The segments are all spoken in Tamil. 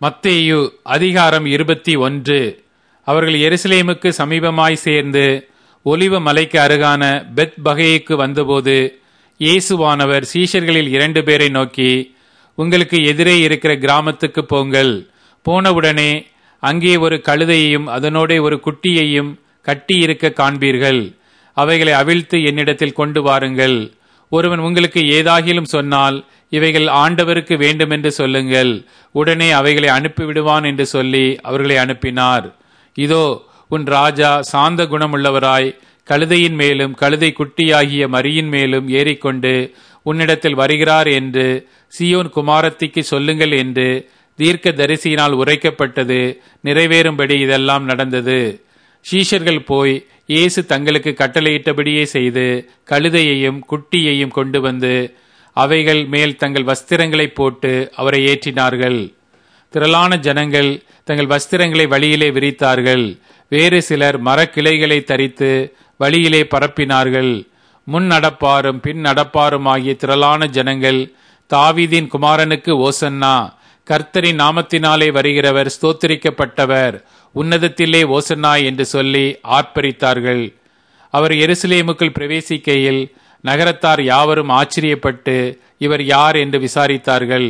மத்தேயு அதிகாரம் இருபத்தி ஒன்று அவர்கள் எருசலேமுக்கு சமீபமாய் சேர்ந்து ஒலிவ மலைக்கு அருகான பெத் பகேயுக்கு வந்தபோது இயேசுவானவர் சீஷர்களில் இரண்டு பேரை நோக்கி உங்களுக்கு எதிரே இருக்கிற கிராமத்துக்கு போங்கள் போனவுடனே அங்கே ஒரு கழுதையையும் அதனோடே ஒரு குட்டியையும் கட்டி இருக்க காண்பீர்கள் அவைகளை அவிழ்த்து என்னிடத்தில் கொண்டு வாருங்கள் ஒருவன் உங்களுக்கு ஏதாகிலும் சொன்னால் இவைகள் ஆண்டவருக்கு வேண்டுமென்று சொல்லுங்கள் உடனே அவைகளை அனுப்பிவிடுவான் என்று சொல்லி அவர்களை அனுப்பினார் இதோ உன் ராஜா சாந்த குணமுள்ளவராய் கழுதையின் மேலும் கழுதை குட்டியாகிய மரியின் மேலும் ஏறிக்கொண்டு உன்னிடத்தில் வருகிறார் என்று சியோன் குமாரத்திக்கு சொல்லுங்கள் என்று தீர்க்க தரிசியினால் உரைக்கப்பட்டது நிறைவேறும்படி இதெல்லாம் நடந்தது சீஷர்கள் போய் இயேசு தங்களுக்கு கட்டளையிட்டபடியே செய்து கழுதையையும் குட்டியையும் கொண்டு வந்து அவைகள் மேல் தங்கள் வஸ்திரங்களை போட்டு அவரை ஏற்றினார்கள் திரளான ஜனங்கள் தங்கள் வஸ்திரங்களை வழியிலே விரித்தார்கள் வேறு சிலர் மரக்கிளைகளை தரித்து வழியிலே பரப்பினார்கள் முன் நடப்பாரும் பின் நடப்பாரும் ஆகிய திரளான ஜனங்கள் தாவீதின் குமாரனுக்கு ஓசன்னா கர்த்தரின் நாமத்தினாலே வருகிறவர் ஸ்தோத்திரிக்கப்பட்டவர் உன்னதத்திலே ஓசன்னா என்று சொல்லி ஆர்ப்பரித்தார்கள் அவர் எருசலேமுக்குள் பிரவேசிக்கையில் நகரத்தார் யாவரும் ஆச்சரியப்பட்டு இவர் யார் என்று விசாரித்தார்கள்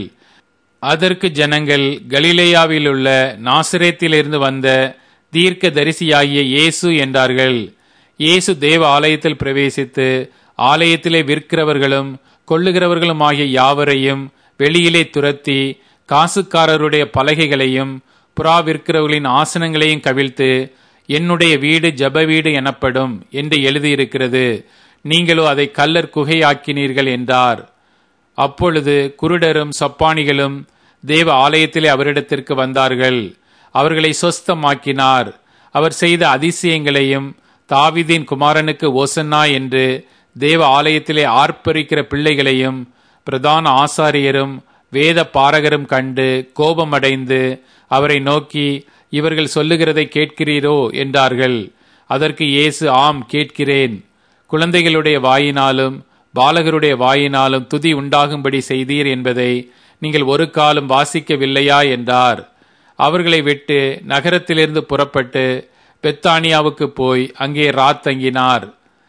அதற்கு ஜனங்கள் கலிலேயாவில் உள்ள நாசிரேத்திலிருந்து வந்த தீர்க்க தரிசியாகிய இயேசு என்றார்கள் இயேசு தேவ ஆலயத்தில் பிரவேசித்து ஆலயத்திலே விற்கிறவர்களும் கொள்ளுகிறவர்களும் ஆகிய யாவரையும் வெளியிலே துரத்தி காசுக்காரருடைய பலகைகளையும் புறா விற்கிறவர்களின் ஆசனங்களையும் கவிழ்த்து என்னுடைய வீடு ஜப வீடு எனப்படும் என்று எழுதியிருக்கிறது நீங்களோ அதை கல்லர் குகையாக்கினீர்கள் என்றார் அப்பொழுது குருடரும் சப்பானிகளும் தேவ ஆலயத்திலே அவரிடத்திற்கு வந்தார்கள் அவர்களை சொஸ்தமாக்கினார் அவர் செய்த அதிசயங்களையும் தாவிதின் குமாரனுக்கு ஓசன்னா என்று தேவ ஆலயத்திலே ஆர்ப்பரிக்கிற பிள்ளைகளையும் பிரதான ஆசாரியரும் வேத பாரகரும் கண்டு கோபமடைந்து அவரை நோக்கி இவர்கள் சொல்லுகிறதை கேட்கிறீரோ என்றார்கள் அதற்கு இயேசு ஆம் கேட்கிறேன் குழந்தைகளுடைய வாயினாலும் பாலகருடைய வாயினாலும் துதி உண்டாகும்படி செய்தீர் என்பதை நீங்கள் ஒரு காலம் வாசிக்கவில்லையா என்றார் அவர்களை விட்டு நகரத்திலிருந்து புறப்பட்டு பெத்தானியாவுக்கு போய் அங்கே ராத் தங்கினார்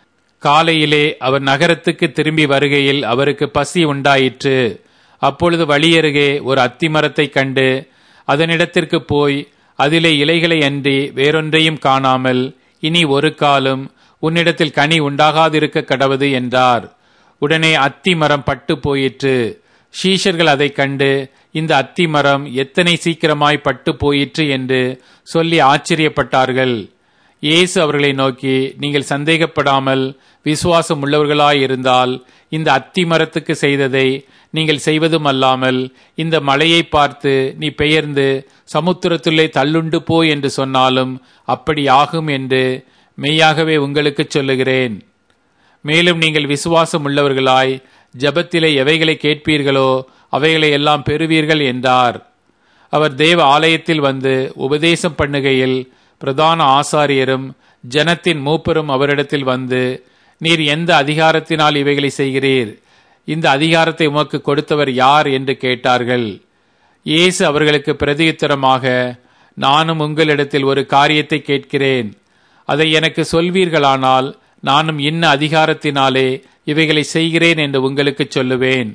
காலையிலே அவர் நகரத்துக்கு திரும்பி வருகையில் அவருக்கு பசி உண்டாயிற்று அப்பொழுது வழியருகே ஒரு அத்திமரத்தை கண்டு அதனிடத்திற்கு போய் அதிலே இலைகளை அன்றி வேறொன்றையும் காணாமல் இனி ஒரு காலம் உன்னிடத்தில் கனி உண்டாகாதிருக்க கடவது என்றார் உடனே அத்தி மரம் பட்டு போயிற்று ஷீஷர்கள் அதை கண்டு இந்த அத்தி மரம் எத்தனை சீக்கிரமாய் பட்டு போயிற்று என்று சொல்லி ஆச்சரியப்பட்டார்கள் இயேசு அவர்களை நோக்கி நீங்கள் சந்தேகப்படாமல் விசுவாசம் உள்ளவர்களாயிருந்தால் இந்த அத்தி மரத்துக்கு செய்ததை நீங்கள் செய்வதும் அல்லாமல் இந்த மலையை பார்த்து நீ பெயர்ந்து சமுத்திரத்துள்ளே தள்ளுண்டு போ என்று சொன்னாலும் அப்படி ஆகும் என்று மெய்யாகவே உங்களுக்கு சொல்லுகிறேன் மேலும் நீங்கள் விசுவாசம் உள்ளவர்களாய் ஜபத்திலே எவைகளை கேட்பீர்களோ அவைகளை எல்லாம் பெறுவீர்கள் என்றார் அவர் தேவ ஆலயத்தில் வந்து உபதேசம் பண்ணுகையில் பிரதான ஆசாரியரும் ஜனத்தின் மூப்பரும் அவரிடத்தில் வந்து நீர் எந்த அதிகாரத்தினால் இவைகளை செய்கிறீர் இந்த அதிகாரத்தை உமக்கு கொடுத்தவர் யார் என்று கேட்டார்கள் இயேசு அவர்களுக்கு பிரதியுத்தரமாக நானும் உங்களிடத்தில் ஒரு காரியத்தை கேட்கிறேன் அதை எனக்கு சொல்வீர்களானால் நானும் இன்ன அதிகாரத்தினாலே இவைகளை செய்கிறேன் என்று உங்களுக்கு சொல்லுவேன்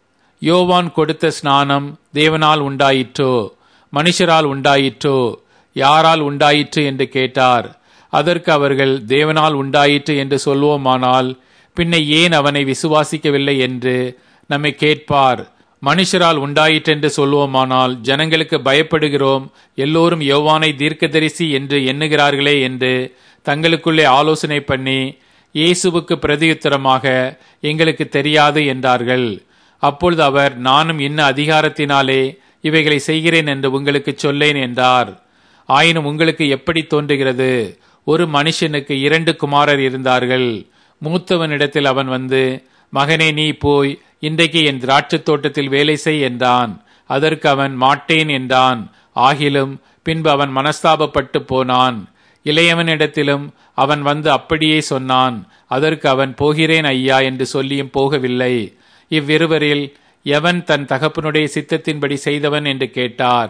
யோவான் கொடுத்த ஸ்நானம் தேவனால் உண்டாயிற்றோ மனுஷரால் உண்டாயிற்றோ யாரால் உண்டாயிற்று என்று கேட்டார் அதற்கு அவர்கள் தேவனால் உண்டாயிற்று என்று சொல்வோமானால் பின்ன ஏன் அவனை விசுவாசிக்கவில்லை என்று நம்மை கேட்பார் மனுஷரால் உண்டாயிற்றென்று சொல்வோமானால் ஜனங்களுக்கு பயப்படுகிறோம் எல்லோரும் யோவானை தீர்க்கதரிசி என்று எண்ணுகிறார்களே என்று தங்களுக்குள்ளே ஆலோசனை பண்ணி இயேசுவுக்கு பிரதியுத்தரமாக எங்களுக்கு தெரியாது என்றார்கள் அப்பொழுது அவர் நானும் இன்ன அதிகாரத்தினாலே இவைகளை செய்கிறேன் என்று உங்களுக்கு சொல்லேன் என்றார் ஆயினும் உங்களுக்கு எப்படி தோன்றுகிறது ஒரு மனுஷனுக்கு இரண்டு குமாரர் இருந்தார்கள் மூத்தவனிடத்தில் அவன் வந்து மகனே நீ போய் இன்றைக்கு என் திராட்சத் தோட்டத்தில் வேலை செய் என்றான் அதற்கு அவன் மாட்டேன் என்றான் ஆகிலும் பின்பு அவன் மனஸ்தாபப்பட்டு போனான் இளையவனிடத்திலும் அவன் வந்து அப்படியே சொன்னான் அதற்கு அவன் போகிறேன் ஐயா என்று சொல்லியும் போகவில்லை இவ்விருவரில் எவன் தன் தகப்பனுடைய சித்தத்தின்படி செய்தவன் என்று கேட்டார்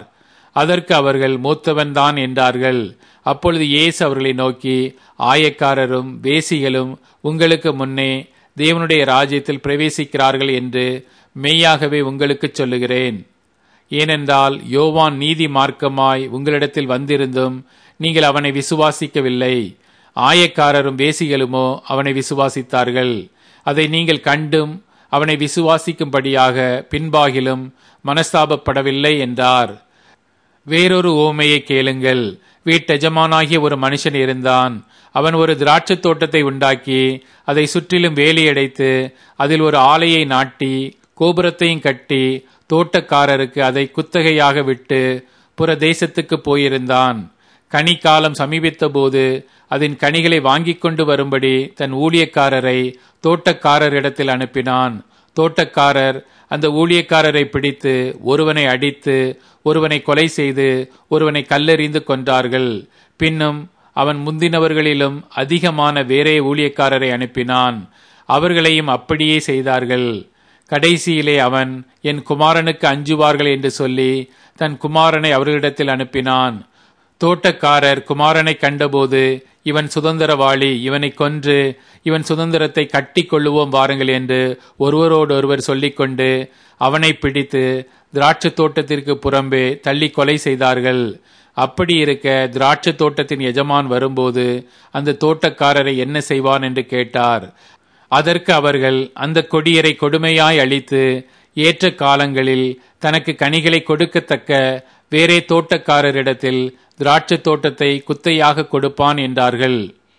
அதற்கு அவர்கள் மூத்தவன் தான் என்றார்கள் அப்பொழுது இயேசு அவர்களை நோக்கி ஆயக்காரரும் வேசிகளும் உங்களுக்கு முன்னே தேவனுடைய ராஜ்யத்தில் பிரவேசிக்கிறார்கள் என்று மெய்யாகவே உங்களுக்கு சொல்லுகிறேன் ஏனென்றால் யோவான் நீதி மார்க்கமாய் உங்களிடத்தில் வந்திருந்தும் நீங்கள் அவனை விசுவாசிக்கவில்லை ஆயக்காரரும் வேசிகளுமோ அவனை விசுவாசித்தார்கள் அதை நீங்கள் கண்டும் அவனை விசுவாசிக்கும்படியாக பின்பாகிலும் மனஸ்தாபப்படவில்லை என்றார் வேறொரு ஓமையை கேளுங்கள் வீட்டெஜமானாகிய ஒரு மனுஷன் இருந்தான் அவன் ஒரு திராட்சை தோட்டத்தை உண்டாக்கி அதை சுற்றிலும் வேலியடைத்து அதில் ஒரு ஆலையை நாட்டி கோபுரத்தையும் கட்டி தோட்டக்காரருக்கு அதை குத்தகையாக விட்டு புற தேசத்துக்கு போயிருந்தான் கனிக்காலம் சமீபித்த போது அதன் கனிகளை வாங்கிக் கொண்டு வரும்படி தன் ஊழியக்காரரை தோட்டக்காரரிடத்தில் அனுப்பினான் தோட்டக்காரர் அந்த ஊழியக்காரரை பிடித்து ஒருவனை அடித்து ஒருவனை கொலை செய்து ஒருவனை கல்லெறிந்து கொன்றார்கள் பின்னும் அவன் முந்தினவர்களிலும் அதிகமான வேறே ஊழியக்காரரை அனுப்பினான் அவர்களையும் அப்படியே செய்தார்கள் கடைசியிலே அவன் என் குமாரனுக்கு அஞ்சுவார்கள் என்று சொல்லி தன் குமாரனை அவர்களிடத்தில் அனுப்பினான் தோட்டக்காரர் குமாரனை கண்டபோது இவன் சுதந்திரவாளி இவனை கொன்று இவன் சுதந்திரத்தை கட்டி கொள்ளுவோம் வாருங்கள் என்று ஒருவரோடொருவர் சொல்லிக்கொண்டு அவனை பிடித்து திராட்சை தோட்டத்திற்கு புறம்பே தள்ளி கொலை செய்தார்கள் அப்படி இருக்க திராட்சை தோட்டத்தின் எஜமான் வரும்போது அந்த தோட்டக்காரரை என்ன செய்வான் என்று கேட்டார் அதற்கு அவர்கள் அந்த கொடியரை கொடுமையாய் அழித்து ஏற்ற காலங்களில் தனக்கு கனிகளை கொடுக்கத்தக்க வேறே தோட்டக்காரரிடத்தில் திராட்சை தோட்டத்தை குத்தையாக கொடுப்பான் என்றார்கள்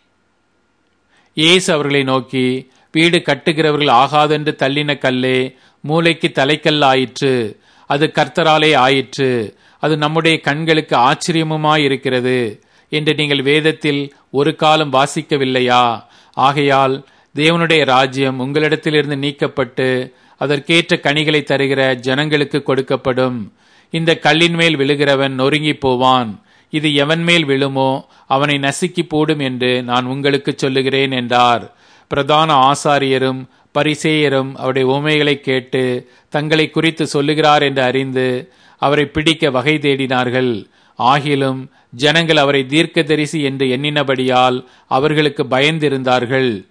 இயேசு அவர்களை நோக்கி வீடு கட்டுகிறவர்கள் ஆகாதென்று தள்ளின கல்லே மூளைக்கு தலைக்கல் ஆயிற்று அது கர்த்தராலே ஆயிற்று அது நம்முடைய கண்களுக்கு ஆச்சரியமுமாயிருக்கிறது என்று நீங்கள் வேதத்தில் ஒரு காலம் வாசிக்கவில்லையா ஆகையால் தேவனுடைய ராஜ்யம் உங்களிடத்திலிருந்து நீக்கப்பட்டு அதற்கேற்ற கனிகளை தருகிற ஜனங்களுக்கு கொடுக்கப்படும் இந்த கல்லின் மேல் விழுகிறவன் நொறுங்கி போவான் இது எவன் மேல் விழுமோ அவனை நசுக்கி போடும் என்று நான் உங்களுக்கு சொல்லுகிறேன் என்றார் பிரதான ஆசாரியரும் பரிசேயரும் அவருடைய உண்மைகளை கேட்டு தங்களை குறித்து சொல்லுகிறார் என்று அறிந்து அவரை பிடிக்க வகை தேடினார்கள் ஆகிலும் ஜனங்கள் அவரை தீர்க்கதரிசி என்று எண்ணினபடியால் அவர்களுக்கு பயந்திருந்தார்கள்